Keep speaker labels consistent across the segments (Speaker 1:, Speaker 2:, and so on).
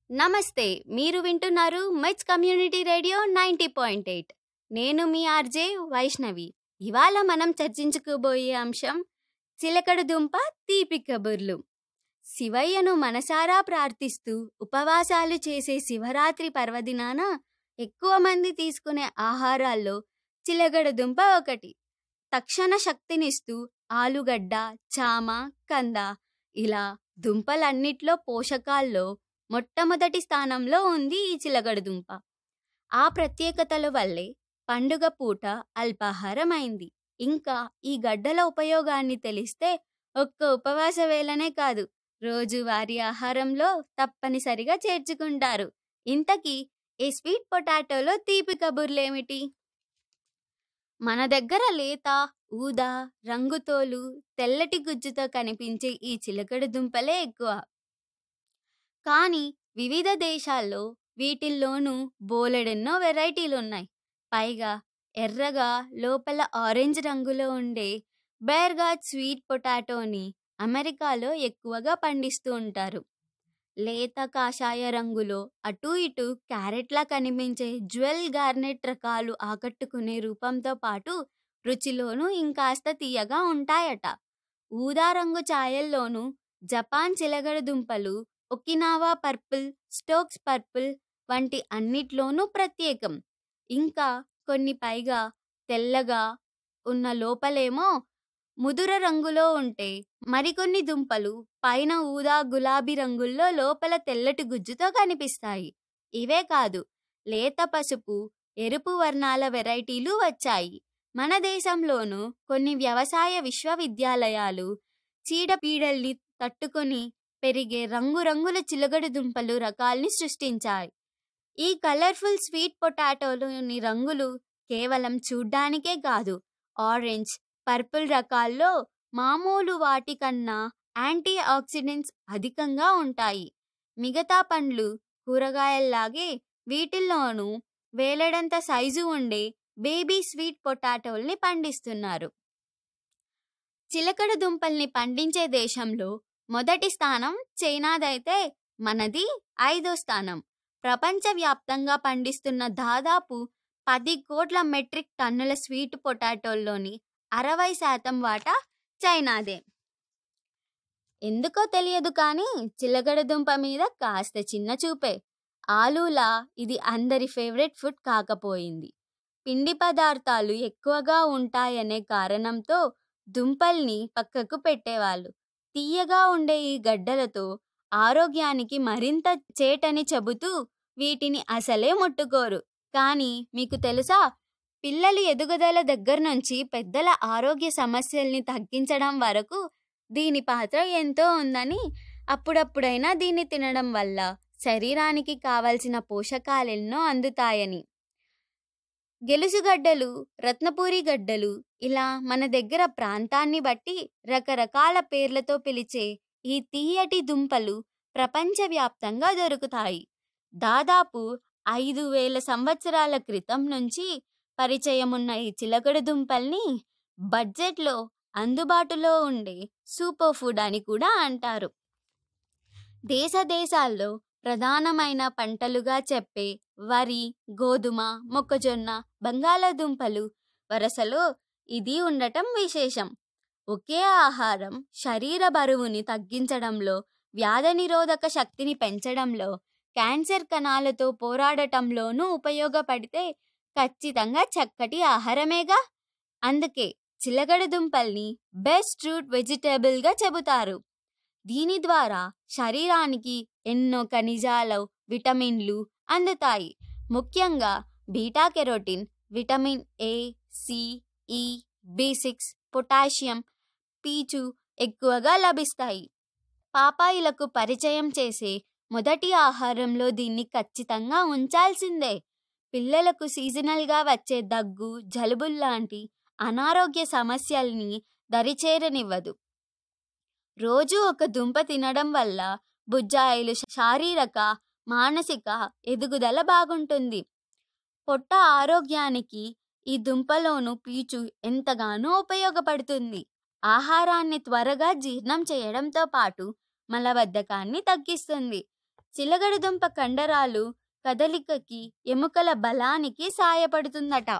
Speaker 1: నమస్తే మీరు వింటున్నారు మెచ్ community radio ninety point eight నేను మీ ఆర్జే వైష్ణవి ఇవాళ మనం చర్చించుకోబోయే అంశం చిలకడ దుంప తీపి కబుర్లు శివయ్యను మనసారా ప్రార్థిస్తూ ఉపవాసాలు చేసే శివరాత్రి పర్వదినాన ఎక్కువ మంది తీసుకునే ఆహారాల్లో చిలకడ దుంప ఒకటి తక్షణ శక్తినిస్తూ ఆలుగడ్డ చామ కంద ఇలా దుంపలన్నిట్లో పోషకాల్లో మొట్టమొదటి స్థానంలో ఉంది ఈ చిలకడ దుంప ఆ ప్రత్యేకతల వల్లే పండుగ పూట అల్పాహారం అయింది ఇంకా ఈ గడ్డల ఉపయోగాన్ని తెలిస్తే ఒక్క ఉపవాస వేళనే కాదు రోజువారీ ఆహారంలో తప్పనిసరిగా చేర్చుకుంటారు ఇంతకీ ఈ స్వీట్ పొటాటోలో తీపి కబుర్లేమిటి మన దగ్గర లేత ఊదా రంగుతోలు తెల్లటి గుజ్జుతో కనిపించే ఈ చిలకడ దుంపలే ఎక్కువ కానీ వివిధ దేశాల్లో వీటిల్లోనూ బోలెడెన్నో వెరైటీలు ఉన్నాయి పైగా ఎర్రగా లోపల ఆరెంజ్ రంగులో ఉండే బేర్గాట్ స్వీట్ పొటాటోని అమెరికాలో ఎక్కువగా పండిస్తూ ఉంటారు లేత కాషాయ రంగులో అటు ఇటు క్యారెట్లా కనిపించే జ్యువెల్ గార్నెట్ రకాలు ఆకట్టుకునే రూపంతో పాటు రుచిలోనూ ఇంకాస్త తీయగా ఉంటాయట ఊదా రంగు ఛాయల్లోనూ జపాన్ చిలగడ దుంపలు ఒకినావా పర్పుల్ స్టోక్స్ పర్పుల్ వంటి అన్నిట్లోనూ ప్రత్యేకం ఇంకా కొన్ని పైగా తెల్లగా ఉన్న లోపలేమో ముదుర రంగులో ఉంటే మరికొన్ని దుంపలు పైన ఊదా గులాబీ రంగుల్లో లోపల తెల్లటి గుజ్జుతో కనిపిస్తాయి ఇవే కాదు లేత పసుపు ఎరుపు వర్ణాల వెరైటీలు వచ్చాయి మన దేశంలోనూ కొన్ని వ్యవసాయ విశ్వవిద్యాలయాలు చీడపీడల్ని తట్టుకొని పెరిగే రంగురంగుల చిలగడు దుంపలు రకాల్ని సృష్టించాయి ఈ కలర్ఫుల్ స్వీట్ పొటాటోలోని రంగులు కేవలం చూడ్డానికే కాదు ఆరెంజ్ పర్పుల్ రకాల్లో మామూలు వాటికన్నా యాంటీ ఆక్సిడెంట్స్ అధికంగా ఉంటాయి మిగతా పండ్లు కూరగాయల్లాగే వీటిల్లోనూ వేలడంత సైజు ఉండే బేబీ స్వీట్ పొటాటోల్ని పండిస్తున్నారు చిలకడ దుంపల్ని పండించే దేశంలో మొదటి స్థానం చైనాదైతే మనది ఐదో స్థానం ప్రపంచవ్యాప్తంగా పండిస్తున్న దాదాపు పది కోట్ల మెట్రిక్ టన్నుల స్వీట్ పొటాటోల్లోని అరవై శాతం వాటా చైనాదే ఎందుకో తెలియదు కానీ చిలకడ దుంప మీద కాస్త చిన్న చూపే ఆలూలా ఇది అందరి ఫేవరెట్ ఫుడ్ కాకపోయింది పిండి పదార్థాలు ఎక్కువగా ఉంటాయనే కారణంతో దుంపల్ని పక్కకు పెట్టేవాళ్ళు తీయగా ఉండే ఈ గడ్డలతో ఆరోగ్యానికి మరింత చేటని చెబుతూ వీటిని అసలే ముట్టుకోరు కానీ మీకు తెలుసా పిల్లలు ఎదుగుదల దగ్గర నుంచి పెద్దల ఆరోగ్య సమస్యల్ని తగ్గించడం వరకు దీని పాత్ర ఎంతో ఉందని అప్పుడప్పుడైనా దీన్ని తినడం వల్ల శరీరానికి కావలసిన పోషకాలెన్నో అందుతాయని గెలుసుగడ్డలు రత్నపూరి గడ్డలు ఇలా మన దగ్గర ప్రాంతాన్ని బట్టి రకరకాల పేర్లతో పిలిచే ఈ తీయటి దుంపలు ప్రపంచవ్యాప్తంగా దొరుకుతాయి దాదాపు ఐదు వేల సంవత్సరాల క్రితం నుంచి పరిచయమున్న ఈ చిలకడ దుంపల్ని బడ్జెట్లో అందుబాటులో ఉండే సూపర్ ఫుడ్ అని కూడా అంటారు దేశ దేశాల్లో ప్రధానమైన పంటలుగా చెప్పే వరి గోధుమ మొక్కజొన్న బంగాళాదుంపలు వరసలో ఇది ఉండటం విశేషం ఒకే ఆహారం శరీర బరువుని తగ్గించడంలో వ్యాధి నిరోధక శక్తిని పెంచడంలో క్యాన్సర్ కణాలతో పోరాడటంలోనూ ఉపయోగపడితే ఖచ్చితంగా చక్కటి ఆహారమేగా అందుకే చిలగడ దుంపల్ని బెస్ట్ రూట్ వెజిటేబుల్గా చెబుతారు దీని ద్వారా శరీరానికి ఎన్నో ఖనిజాలు విటమిన్లు అందుతాయి ముఖ్యంగా beta carotene vitamin A C E B six potassium పీచు ఎక్కువగా లభిస్తాయి పాపాయిలకు పరిచయం చేసే మొదటి ఆహారంలో దీన్ని ఖచ్చితంగా ఉంచాల్సిందే పిల్లలకు సీజనల్గా వచ్చే దగ్గు జలుబుల్లాంటి అనారోగ్య సమస్యల్ని దరిచేరనివ్వదు రోజు ఒక దుంప తినడం వల్ల బుజ్జాయిలు శారీరక మానసిక ఎదుగుదల బాగుంటుంది పొట్ట ఆరోగ్యానికి ఈ దుంపలోను పీచు ఎంతగానో ఉపయోగపడుతుంది ఆహారాన్ని త్వరగా జీర్ణం చేయడంతో పాటు మలబద్ధకాన్ని తగ్గిస్తుంది చిలగడదుంప కండరాలు కదలికకి ఎముకల బలానికి సాయపడుతుందట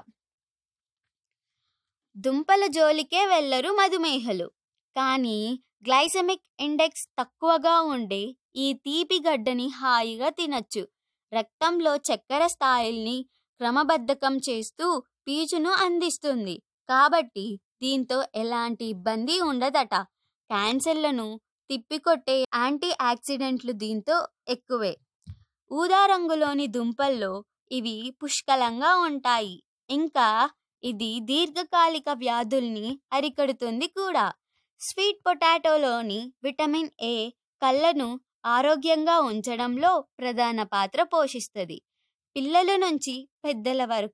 Speaker 1: దుంపల జోలికే వెళ్లరు మధుమేహలు కానీ గ్లైసెమిక్ ఇండెక్స్ తక్కువగా ఉండే ఈ తీపి గడ్డని హాయిగా తినచ్చు రక్తంలో చక్కెర స్థాయిల్ని క్రమబద్ధకం చేస్తూ పీచును అందిస్తుంది కాబట్టి దీంతో ఎలాంటి ఇబ్బంది ఉండదట క్యాన్సర్లను తిప్పికొట్టే యాంటీ ఆక్సిడెంట్లు దీంతో ఎక్కువే ఊదా రంగులోని దుంపల్లో ఇవి పుష్కలంగా ఉంటాయి ఇంకా ఇది దీర్ఘకాలిక వ్యాధుల్ని అరికడుతుంది కూడా స్వీట్ పొటాటోలోని విటమిన్ ఏ కళ్ళను ఆరోగ్యంగా ఉంచడంలో ప్రధాన పాత్ర పోషిస్తుంది పిల్లల నుంచి పెద్దల వరకు